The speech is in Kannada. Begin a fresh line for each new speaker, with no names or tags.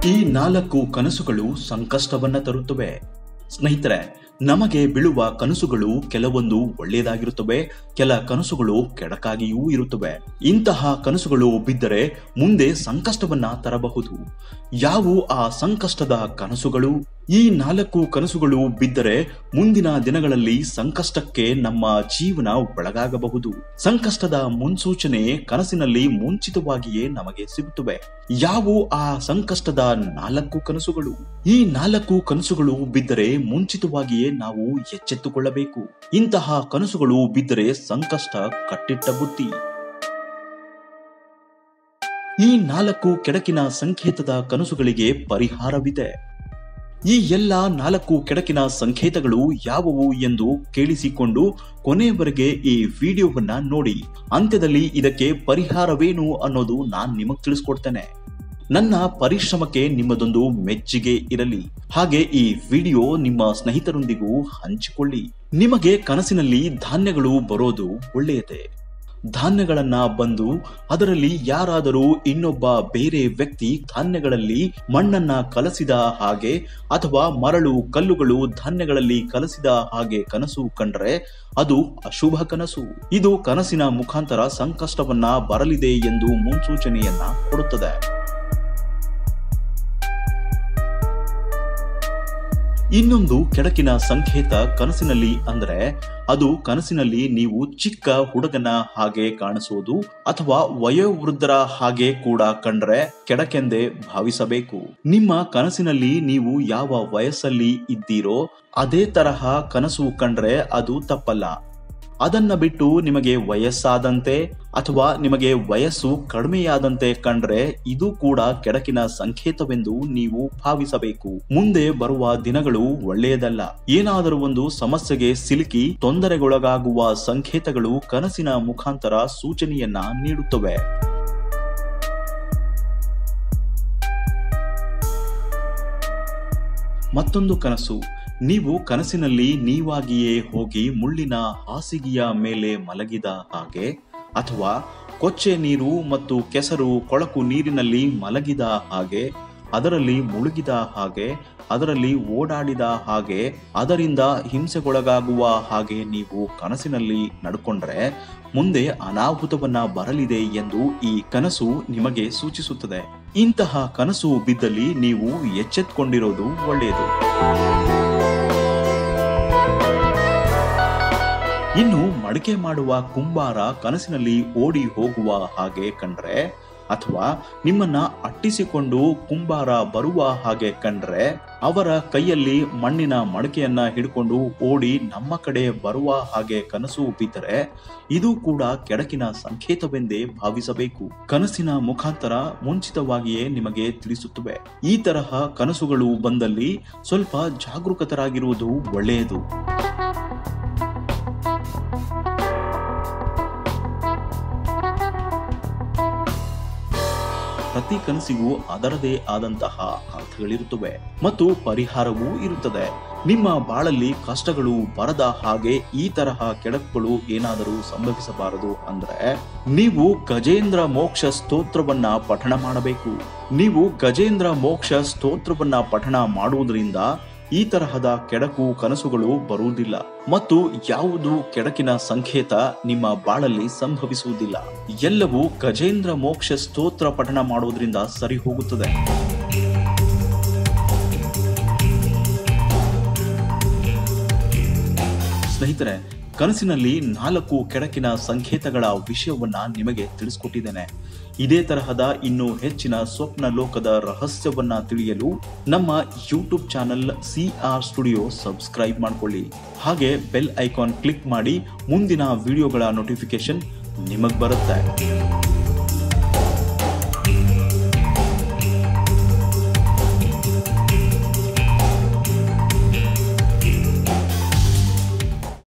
ಈ ನಾಲ್ಕು ಕನಸುಗಳು ಸಂಕಷ್ಟವನ್ನ ತರುತ್ತವೆ ಸ್ನೇಹಿತರೆ ನಮಗೆ ಬೀಳುವ ಕನಸುಗಳು ಕೆಲವೊಂದು ಒಳ್ಳೆಯದಾಗಿರುತ್ತವೆ ಕೆಲ ಕನಸುಗಳು ಕೆಡಕಾಗಿಯೂ ಇರುತ್ತವೆ ಇಂತಹ ಕನಸುಗಳು ಬಿದ್ದರೆ ಮುಂದೆ ಸಂಕಷ್ಟವನ್ನ ತರಬಹುದು ಯಾವು ಆ ಸಂಕಷ್ಟದ ಕನಸುಗಳು ಈ ನಾಲ್ಕು ಕನಸುಗಳು ಬಿದ್ದರೆ ಮುಂದಿನ ದಿನಗಳಲ್ಲಿ ಸಂಕಷ್ಟಕ್ಕೆ ನಮ್ಮ ಜೀವನ ಒಳಗಾಗಬಹುದು ಸಂಕಷ್ಟದ ಮುನ್ಸೂಚನೆ ಕನಸಿನಲ್ಲಿ ಮುಂಚಿತವಾಗಿಯೇ ನಮಗೆ ಸಿಗುತ್ತವೆ ಯಾವು ಆ ಸಂಕಷ್ಟದ ನಾಲ್ಕು ಕನಸುಗಳು ಈ ನಾಲ್ಕು ಕನಸುಗಳು ಬಿದ್ದರೆ ಮುಂಚಿತವಾಗಿಯೇ ನಾವು ಎಚ್ಚೆತ್ತುಕೊಳ್ಳಬೇಕು ಇಂತಹ ಕನಸುಗಳು ಬಿದ್ದರೆ ಸಂಕಷ್ಟ ಕಟ್ಟಿಟ್ಟ ಬುತ್ತಿ ಈ ನಾಲ್ಕು ಕೆಡಕಿನ ಸಂಕೇತದ ಕನಸುಗಳಿಗೆ ಪರಿಹಾರವಿದೆ ಈ ಎಲ್ಲ ನಾಲ್ಕು ಕೆಡಕಿನ ಸಂಕೇತಗಳು ಯಾವುವು ಎಂದು ಕೇಳಿಸಿಕೊಂಡು ಕೊನೆಯವರೆಗೆ ಈ ವಿಡಿಯೋವನ್ನ ನೋಡಿ ಅಂತ್ಯದಲ್ಲಿ ಇದಕ್ಕೆ ಪರಿಹಾರವೇನು ಅನ್ನೋದು ನಾನ್ ನಿಮಗ್ ತಿಳಿಸ್ಕೊಡ್ತೇನೆ ನನ್ನ ಪರಿಶ್ರಮಕ್ಕೆ ನಿಮ್ಮದೊಂದು ಮೆಚ್ಚುಗೆ ಇರಲಿ ಹಾಗೆ ಈ ವಿಡಿಯೋ ನಿಮ್ಮ ಸ್ನೇಹಿತರೊಂದಿಗೂ ಹಂಚಿಕೊಳ್ಳಿ ನಿಮಗೆ ಕನಸಿನಲ್ಲಿ ಧಾನ್ಯಗಳು ಬರೋದು ಒಳ್ಳೆಯದೇ ಧಾನ್ಯಗಳನ್ನ ಬಂದು ಅದರಲ್ಲಿ ಯಾರಾದರೂ ಇನ್ನೊಬ್ಬ ಬೇರೆ ವ್ಯಕ್ತಿ ಧಾನ್ಯಗಳಲ್ಲಿ ಮಣ್ಣನ್ನ ಕಲಸಿದ ಹಾಗೆ ಅಥವಾ ಮರಳು ಕಲ್ಲುಗಳು ಧಾನ್ಯಗಳಲ್ಲಿ ಕಲಸಿದ ಹಾಗೆ ಕನಸು ಕಂಡ್ರೆ ಅದು ಅಶುಭ ಕನಸು ಇದು ಕನಸಿನ ಮುಖಾಂತರ ಸಂಕಷ್ಟವನ್ನ ಬರಲಿದೆ ಎಂದು ಮುನ್ಸೂಚನೆಯನ್ನ ಕೊಡುತ್ತದೆ ಇನ್ನೊಂದು ಕೆಡಕಿನ ಸಂಕೇತ ಕನಸಿನಲ್ಲಿ ಅಂದ್ರೆ ಅದು ಕನಸಿನಲ್ಲಿ ನೀವು ಚಿಕ್ಕ ಹುಡುಗನ ಹಾಗೆ ಕಾಣಿಸುವುದು ಅಥವಾ ವಯೋವೃದ್ಧರ ಹಾಗೆ ಕೂಡ ಕಂಡ್ರೆ ಕೆಡಕೆಂದೇ ಭಾವಿಸಬೇಕು ನಿಮ್ಮ ಕನಸಿನಲ್ಲಿ ನೀವು ಯಾವ ವಯಸ್ಸಲ್ಲಿ ಇದ್ದೀರೋ ಅದೇ ತರಹ ಕನಸು ಕಂಡ್ರೆ ಅದು ತಪ್ಪಲ್ಲ ಅದನ್ನ ಬಿಟ್ಟು ನಿಮಗೆ ವಯಸ್ಸಾದಂತೆ ಅಥವಾ ನಿಮಗೆ ವಯಸ್ಸು ಕಡಿಮೆಯಾದಂತೆ ಕಂಡ್ರೆ ಇದು ಕೂಡ ಕೆಡಕಿನ ಸಂಕೇತವೆಂದು ನೀವು ಭಾವಿಸಬೇಕು ಮುಂದೆ ಬರುವ ದಿನಗಳು ಒಳ್ಳೆಯದಲ್ಲ ಏನಾದರೂ ಒಂದು ಸಮಸ್ಯೆಗೆ ಸಿಲುಕಿ ತೊಂದರೆಗೊಳಗಾಗುವ ಸಂಕೇತಗಳು ಕನಸಿನ ಮುಖಾಂತರ ಸೂಚನೆಯನ್ನ ನೀಡುತ್ತವೆ ಮತ್ತೊಂದು ಕನಸು ನೀವು ಕನಸಿನಲ್ಲಿ ನೀವಾಗಿಯೇ ಹೋಗಿ ಮುಳ್ಳಿನ ಹಾಸಿಗೆಯ ಮೇಲೆ ಮಲಗಿದ ಹಾಗೆ ಅಥವಾ ಕೊಚ್ಚೆ ನೀರು ಮತ್ತು ಕೆಸರು ಕೊಳಕು ನೀರಿನಲ್ಲಿ ಮಲಗಿದ ಹಾಗೆ ಅದರಲ್ಲಿ ಮುಳುಗಿದ ಹಾಗೆ ಅದರಲ್ಲಿ ಓಡಾಡಿದ ಹಾಗೆ ಅದರಿಂದ ಹಿಂಸೆಗೊಳಗಾಗುವ ಹಾಗೆ ನೀವು ಕನಸಿನಲ್ಲಿ ನಡ್ಕೊಂಡ್ರೆ ಮುಂದೆ ಅನಾಹುತವನ್ನ ಬರಲಿದೆ ಎಂದು ಈ ಕನಸು ನಿಮಗೆ ಸೂಚಿಸುತ್ತದೆ ಇಂತಹ ಕನಸು ಬಿದ್ದಲ್ಲಿ ನೀವು ಎಚ್ಚೆತ್ಕೊಂಡಿರೋದು ಒಳ್ಳೆಯದು ಇನ್ನು ಮಡಿಕೆ ಮಾಡುವ ಕುಂಬಾರ ಕನಸಿನಲ್ಲಿ ಓಡಿ ಹೋಗುವ ಹಾಗೆ ಕಂಡ್ರೆ ಅಥವಾ ನಿಮ್ಮನ್ನ ಅಟ್ಟಿಸಿಕೊಂಡು ಕುಂಬಾರ ಬರುವ ಹಾಗೆ ಕಂಡ್ರೆ ಅವರ ಕೈಯಲ್ಲಿ ಮಣ್ಣಿನ ಮಡಕೆಯನ್ನ ಹಿಡ್ಕೊಂಡು ಓಡಿ ನಮ್ಮ ಕಡೆ ಬರುವ ಹಾಗೆ ಕನಸು ಬಿದ್ದರೆ ಇದು ಕೂಡ ಕೆಡಕಿನ ಸಂಕೇತವೆಂದೇ ಭಾವಿಸಬೇಕು ಕನಸಿನ ಮುಖಾಂತರ ಮುಂಚಿತವಾಗಿಯೇ ನಿಮಗೆ ತಿಳಿಸುತ್ತವೆ ಈ ತರಹ ಕನಸುಗಳು ಬಂದಲ್ಲಿ ಸ್ವಲ್ಪ ಜಾಗರೂಕತರಾಗಿರುವುದು ಒಳ್ಳೆಯದು ಪ್ರತಿ ಕನಸಿಗೂ ಅದರದೇ ಆದಂತಹ ಅರ್ಥಗಳಿರುತ್ತವೆ ಮತ್ತು ಪರಿಹಾರವೂ ಇರುತ್ತದೆ ನಿಮ್ಮ ಬಾಳಲ್ಲಿ ಕಷ್ಟಗಳು ಬರದ ಹಾಗೆ ಈ ತರಹ ಕೆಡಕುಗಳು ಏನಾದರೂ ಸಂಭವಿಸಬಾರದು ಅಂದ್ರೆ ನೀವು ಗಜೇಂದ್ರ ಮೋಕ್ಷ ಸ್ತೋತ್ರವನ್ನ ಪಠಣ ಮಾಡಬೇಕು ನೀವು ಗಜೇಂದ್ರ ಮೋಕ್ಷ ಸ್ತೋತ್ರವನ್ನ ಪಠಣ ಮಾಡುವುದರಿಂದ ಈ ತರಹದ ಕೆಡಕು ಕನಸುಗಳು ಬರುವುದಿಲ್ಲ ಮತ್ತು ಯಾವುದು ಕೆಡಕಿನ ಸಂಕೇತ ನಿಮ್ಮ ಬಾಳಲ್ಲಿ ಸಂಭವಿಸುವುದಿಲ್ಲ ಎಲ್ಲವೂ ಗಜೇಂದ್ರ ಮೋಕ್ಷ ಸ್ತೋತ್ರ ಪಠಣ ಮಾಡುವುದರಿಂದ ಸರಿ ಹೋಗುತ್ತದೆ ಸ್ನೇಹಿತರೆ ಕನಸಿನಲ್ಲಿ ನಾಲ್ಕು ಕೆಡಕಿನ ಸಂಕೇತಗಳ ವಿಷಯವನ್ನ ನಿಮಗೆ ತಿಳಿಸ್ಕೊಟ್ಟಿದ್ದೇನೆ ಇದೇ ತರಹದ ಇನ್ನೂ ಹೆಚ್ಚಿನ ಸ್ವಪ್ನ ಲೋಕದ ರಹಸ್ಯವನ್ನ ತಿಳಿಯಲು ನಮ್ಮ YouTube channel C R studio subscribe ಮಾಡ್ಕೊಳ್ಳಿ ಹಾಗೆ ಬೆಲ್ ಐಕಾನ್ ಕ್ಲಿಕ್ ಮಾಡಿ ಮುಂದಿನ ವಿಡಿಯೋಗಳ ನೋಟಿಫಿಕೇಶನ್ ನಿಮಗ್ ಬರುತ್ತೆ